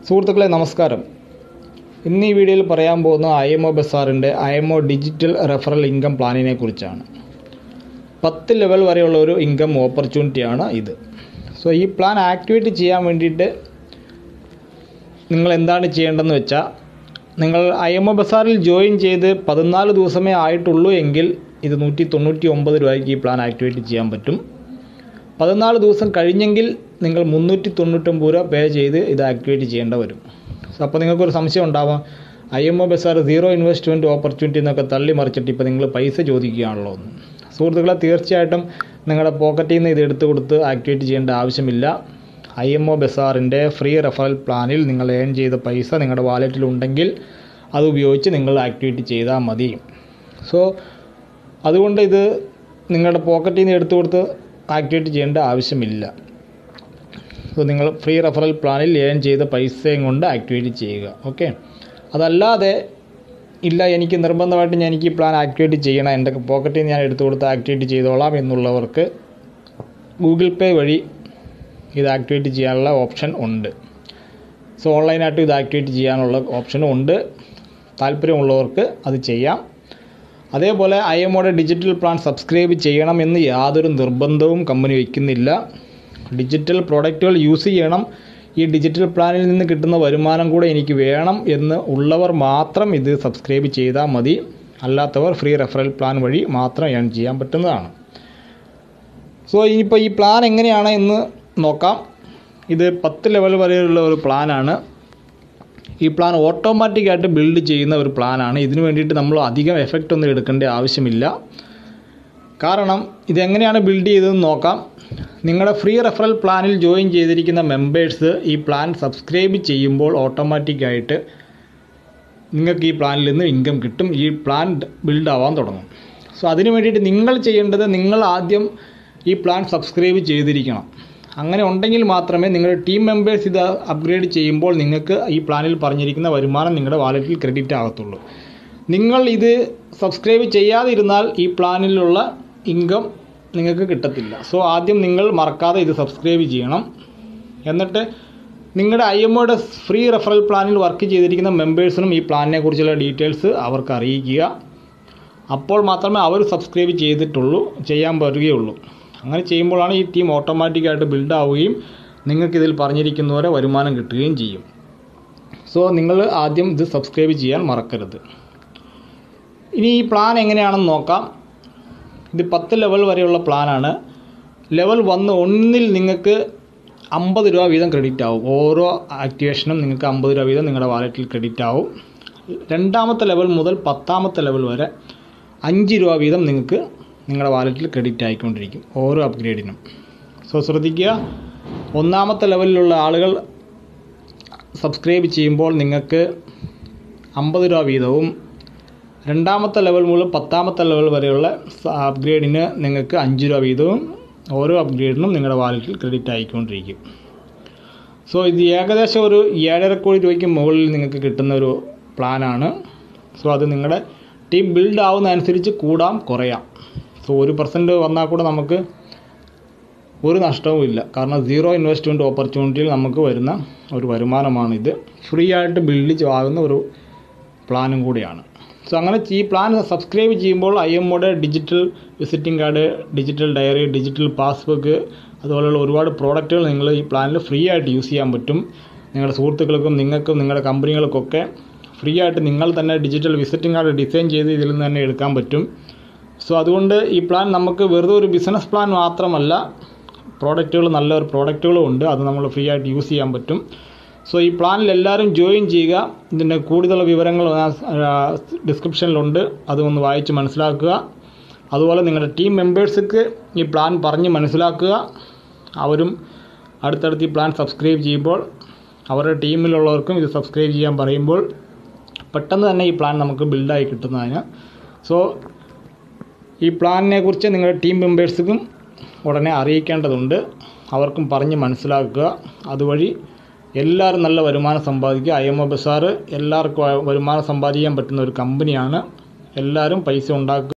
സുഹൃത്തുക്കളെ നമസ്കാരം ഇന്ന് ഈ വീഡിയോയിൽ പറയാൻ പോകുന്ന ഐ എം ഒ ബസാറിൻ്റെ I M O digital referral income പ്ലാനിനെ കുറിച്ചാണ് പത്ത് ലെവൽ വരെയുള്ള ഒരു ഇൻകം ഓപ്പർച്യൂണിറ്റിയാണ് ഇത് സോ ഈ പ്ലാൻ ആക്ടിവേറ്റ് ചെയ്യാൻ വേണ്ടിയിട്ട് നിങ്ങൾ എന്താണ് ചെയ്യേണ്ടതെന്ന് വെച്ചാൽ നിങ്ങൾ ഐ എം ഒ ബസാറിൽ ജോയിൻ ചെയ്ത് പതിനാല് ദിവസമേ ആയിട്ടുള്ളൂ എങ്കിൽ ഇത് നൂറ്റി തൊണ്ണൂറ്റി ഒമ്പത് രൂപയ്ക്ക് ഈ പ്ലാൻ ആക്ടിവേറ്റ് ചെയ്യാൻ പറ്റും പതിനാല് ദിവസം കഴിഞ്ഞെങ്കിൽ നിങ്ങൾ മുന്നൂറ്റി തൊണ്ണൂറ്റൊമ്പത് രൂപ പേ ചെയ്ത് ഇത് ആക്ടിവേറ്റ് ചെയ്യേണ്ട വരും സോ അപ്പോൾ നിങ്ങൾക്കൊരു സംശയം ഉണ്ടാവാം I M O Bazaar zero investment opportunity എന്നൊക്കെ തള്ളി മറിച്ചിട്ട് ഇപ്പോൾ നിങ്ങൾ പൈസ ചോദിക്കുകയാണല്ലോ എന്ന് സുഹൃത്തുക്കളെ തീർച്ചയായിട്ടും നിങ്ങളുടെ പോക്കറ്റിൽ നിന്ന് ഇത് എടുത്തു കൊടുത്ത് ആക്ടിവേറ്റ് ചെയ്യേണ്ട ആവശ്യമില്ല ഐ എം ഒ ബസാറിൻ്റെ ഫ്രീ റെഫറൽ പ്ലാനിൽ നിങ്ങൾ ഏൺ ചെയ്ത പൈസ നിങ്ങളുടെ വാലറ്റിൽ ഉണ്ടെങ്കിൽ അത് ഉപയോഗിച്ച് നിങ്ങൾ ആക്ടിവേറ്റ് ചെയ്താൽ മതി സോ അതുകൊണ്ട് ഇത് നിങ്ങളുടെ പോക്കറ്റിൽ നിന്ന് എടുത്തു കൊടുത്ത് ആക്ടിവേറ്റ് ചെയ്യേണ്ട ആവശ്യമില്ല സോ നിങ്ങൾ ഫ്രീ റെഫറൽ പ്ലാനിൽ ഏൺ ചെയ്ത പൈസയും കൊണ്ട് ആക്ടിവേറ്റ് ചെയ്യുക ഓക്കെ അതല്ലാതെ ഇല്ല എനിക്ക് നിർബന്ധമായിട്ട് ഞാൻ എനിക്ക് ഈ പ്ലാൻ ആക്ടിവേറ്റ് ചെയ്യണം എൻ്റെ പോക്കറ്റിൽ നിന്ന് ഞാൻ എടുത്തു കൊടുത്ത് ആക്ടിവേറ്റ് ചെയ്തോളാം എന്നുള്ളവർക്ക് ഗൂഗിൾ പേ വഴി ഇത് ആക്ടിവേറ്റ് ചെയ്യാനുള്ള ഓപ്ഷൻ ഉണ്ട് സോ ഓൺലൈനായിട്ട് ഇത് ആക്ടിവേറ്റ് ചെയ്യാനുള്ള ഓപ്ഷനും ഉണ്ട് താല്പര്യമുള്ളവർക്ക് അത് ചെയ്യാം അതേപോലെ ഐ എമ്മോടെ ഡിജിറ്റൽ പ്ലാൻ സബ്സ്ക്രൈബ് ചെയ്യണമെന്ന് യാതൊരു നിർബന്ധവും കമ്പനി വയ്ക്കുന്നില്ല ഡിജിറ്റൽ പ്രോഡക്റ്റുകൾ യൂസ് ചെയ്യണം ഈ ഡിജിറ്റൽ പ്ലാനിൽ നിന്ന് കിട്ടുന്ന വരുമാനം കൂടെ എനിക്ക് വേണം എന്ന് ഉള്ളവർ മാത്രം ഇത് സബ്സ്ക്രൈബ് ചെയ്താൽ മതി അല്ലാത്തവർ ഫ്രീ റെഫറൽ പ്ലാൻ വഴി മാത്രം ഏൺ ചെയ്യാൻ പറ്റുന്നതാണ് സോ ഇനിയിപ്പോൾ ഈ പ്ലാൻ എങ്ങനെയാണ് എന്ന് നോക്കാം ഇത് പത്ത് ലെവൽ വരെയുള്ള ഒരു പ്ലാനാണ് ഈ പ്ലാൻ ഓട്ടോമാറ്റിക്കായിട്ട് ബിൽഡ് ചെയ്യുന്ന ഒരു പ്ലാനാണ് ഇതിനു വേണ്ടിയിട്ട് നമ്മൾ അധികം എഫക്റ്റ് ഒന്നും എടുക്കേണ്ട ആവശ്യമില്ല കാരണം ഇതെങ്ങനെയാണ് ബിൽഡ് ചെയ്തതെന്ന് നോക്കാം നിങ്ങളുടെ ഫ്രീ റെഫറൽ പ്ലാനിൽ ജോയിൻ ചെയ്തിരിക്കുന്ന മെമ്പേഴ്സ് ഈ പ്ലാൻ സബ്സ്ക്രൈബ് ചെയ്യുമ്പോൾ ഓട്ടോമാറ്റിക്കായിട്ട് നിങ്ങൾക്ക് ഈ പ്ലാനിൽ നിന്ന് ഇൻകം കിട്ടും ഈ പ്ലാൻ ബിൽഡ് ആവാൻ തുടങ്ങും സോ അതിന് വേണ്ടിയിട്ട് നിങ്ങൾ ചെയ്യേണ്ടത് നിങ്ങൾ ആദ്യം ഈ പ്ലാൻ സബ്സ്ക്രൈബ് ചെയ്തിരിക്കണം അങ്ങനെ ഉണ്ടെങ്കിൽ മാത്രമേ നിങ്ങളുടെ ടീം മെമ്പേഴ്സ് ഇത് അപ്ഗ്രേഡ് ചെയ്യുമ്പോൾ നിങ്ങൾക്ക് ഈ പ്ലാനിൽ പറഞ്ഞിരിക്കുന്ന വരുമാനം നിങ്ങളുടെ വാലറ്റിൽ ക്രെഡിറ്റ് ആകത്തുള്ളൂ നിങ്ങൾ ഇത് സബ്സ്ക്രൈബ് ചെയ്യാതിരുന്നാൽ ഈ പ്ലാനിലുള്ള ഇൻകം നിങ്ങൾക്ക് കിട്ടത്തില്ല സോ ആദ്യം നിങ്ങൾ മറക്കാതെ ഇത് സബ്സ്ക്രൈബ് ചെയ്യണം എന്നിട്ട് നിങ്ങളുടെ ഐ എം ഒയുടെ ഫ്രീ റെഫറൽ പ്ലാനിൽ വർക്ക് ചെയ്തിരിക്കുന്ന മെമ്പേഴ്സിനും ഈ പ്ലാനിനെ കുറിച്ചുള്ള ഡീറ്റെയിൽസ് അവർക്ക് അറിയിക്കുക അപ്പോൾ മാത്രമേ അവർ സബ്സ്ക്രൈബ് ചെയ്തിട്ടുള്ളൂ ചെയ്യാൻ പറ്റുകയുള്ളൂ അങ്ങനെ ചെയ്യുമ്പോഴാണ് ഈ ടീം ഓട്ടോമാറ്റിക്കായിട്ട് ബിൽഡ് ആവുകയും നിങ്ങൾക്ക് ഇതിൽ പറഞ്ഞിരിക്കുന്നവരെ വരുമാനം കിട്ടുകയും ചെയ്യും സോ നിങ്ങൾ ആദ്യം ഇത് സബ്സ്ക്രൈബ് ചെയ്യാൻ മറക്കരുത് ഇനി ഈ പ്ലാൻ എങ്ങനെയാണെന്ന് നോക്കാം ഇത് പത്ത് ലെവൽ വരെയുള്ള പ്ലാനാണ് ലെവൽ വന്ന് ഒന്നിൽ നിങ്ങൾക്ക് അമ്പത് രൂപ വീതം ക്രെഡിറ്റ് ആവും ഓരോ ആക്ടിവേഷനും നിങ്ങൾക്ക് അമ്പത് രൂപ വീതം നിങ്ങളുടെ വാലറ്റിൽ ക്രെഡിറ്റ് ആവും രണ്ടാമത്തെ ലെവൽ മുതൽ പത്താമത്തെ ലെവൽ വരെ അഞ്ച് രൂപ വീതം നിങ്ങൾക്ക് നിങ്ങളുടെ വാലറ്റിൽ ക്രെഡിറ്റ് ആയിക്കൊണ്ടിരിക്കും ഓരോ അപ്ഗ്രേഡിനും സോ ശ്രദ്ധിക്കുക ഒന്നാമത്തെ ലെവലിലുള്ള ആളുകൾ സബ്സ്ക്രൈബ് ചെയ്യുമ്പോൾ നിങ്ങൾക്ക് അമ്പത് രൂപ വീതവും രണ്ടാമത്തെ ലെവൽ മുതൽ പത്താമത്തെ ലെവൽ വരെയുള്ള അപ്ഗ്രേഡിന് നിങ്ങൾക്ക് അഞ്ച് രൂപ വീതവും ഓരോ അപ്ഗ്രേഡിനും നിങ്ങളുടെ വാലറ്റിൽ ക്രെഡിറ്റ് ആയിക്കൊണ്ടിരിക്കും സോ ഇത് ഏകദേശം ഒരു ഏഴര കോടി രൂപയ്ക്ക് മുകളിൽ നിങ്ങൾക്ക് കിട്ടുന്ന ഒരു പ്ലാനാണ് സോ അത് നിങ്ങളുടെ ടീം ബിൽഡ് ആവുന്ന അനുസരിച്ച് കൂടാം കുറയാം സോ ഒരു പെർസെൻറ്റ് വന്നാൽ കൂടെ നമുക്ക് ഒരു നഷ്ടവും ഇല്ല കാരണം സീറോ ഇൻവെസ്റ്റ്മെൻറ്റ് ഓപ്പർച്യൂണിറ്റിയിൽ നമുക്ക് വരുന്ന ഒരു വരുമാനമാണിത് ഫ്രീ ആയിട്ട് ബിൽഡ് ആകുന്ന ഒരു പ്ലാനും കൂടിയാണ് സോ അങ്ങനെ ഈ പ്ലാൻ സബ്സ്ക്രൈബ് ചെയ്യുമ്പോൾ ഐ എമ്മോടെ digital visiting card digital diary digital passbook അതുപോലെയുള്ള ഒരുപാട് പ്രോഡക്റ്റുകൾ നിങ്ങൾ ഈ പ്ലാനിൽ ഫ്രീ ആയിട്ട് യൂസ് ചെയ്യാൻ പറ്റും നിങ്ങളുടെ സുഹൃത്തുക്കൾക്കും നിങ്ങൾക്കും നിങ്ങളുടെ കമ്പനികൾക്കൊക്കെ ഫ്രീ ആയിട്ട് നിങ്ങൾ തന്നെ ഡിജിറ്റൽ വിസിറ്റിംഗ് കാർഡ് ഡിസൈൻ ചെയ്ത് ഇതിൽ നിന്ന് തന്നെ എടുക്കാൻ പറ്റും സോ അതുകൊണ്ട് ഈ പ്ലാൻ നമുക്ക് വെറുതെ ഒരു ബിസിനസ് പ്ലാൻ മാത്രമല്ല പ്രോഡക്റ്റുകൾ നല്ലൊരു പ്രോഡക്റ്റുകളും ഉണ്ട് അത് നമ്മൾ ഫ്രീ ആയിട്ട് യൂസ് ചെയ്യാൻ പറ്റും സോ ഈ പ്ലാനിൽ എല്ലാവരും ജോയിൻ ചെയ്യുക ഇതിൻ്റെ കൂടുതൽ വിവരങ്ങൾ ഡിസ്ക്രിപ്ഷനിലുണ്ട് അതൊന്ന് വായിച്ച് മനസ്സിലാക്കുക അതുപോലെ നിങ്ങളുടെ ടീം മെമ്പേഴ്സിക്ക് ഈ പ്ലാൻ പറഞ്ഞ് മനസ്സിലാക്കുക അവരും അടുത്തടുത്ത് ഈ പ്ലാൻ സബ്സ്ക്രൈബ് ചെയ്യുമ്പോൾ അവരുടെ ടീമിലുള്ളവർക്കും ഇത് സബ്സ്ക്രൈബ് ചെയ്യാൻ പറയുമ്പോൾ പെട്ടെന്ന് തന്നെ ഈ പ്ലാൻ നമുക്ക് ബിൽഡായി കിട്ടുന്നതിന് സോ ഈ പ്ലാനിനെ കുറിച്ച് നിങ്ങളുടെ ടീം മെമ്പേഴ്സിനും ഉടനെ അറിയിക്കേണ്ടതുണ്ട് അവർക്കും പറഞ്ഞ് മനസ്സിലാക്കുക അതുവഴി എല്ലാവരും നല്ല വരുമാനം സമ്പാദിക്കുക ഐ എം ഒ ബസാർ എല്ലാവർക്കും വരുമാനം സമ്പാദിക്കാൻ പറ്റുന്ന ഒരു കമ്പനിയാണ് എല്ലാവരും പൈസ ഉണ്ടാക്കുക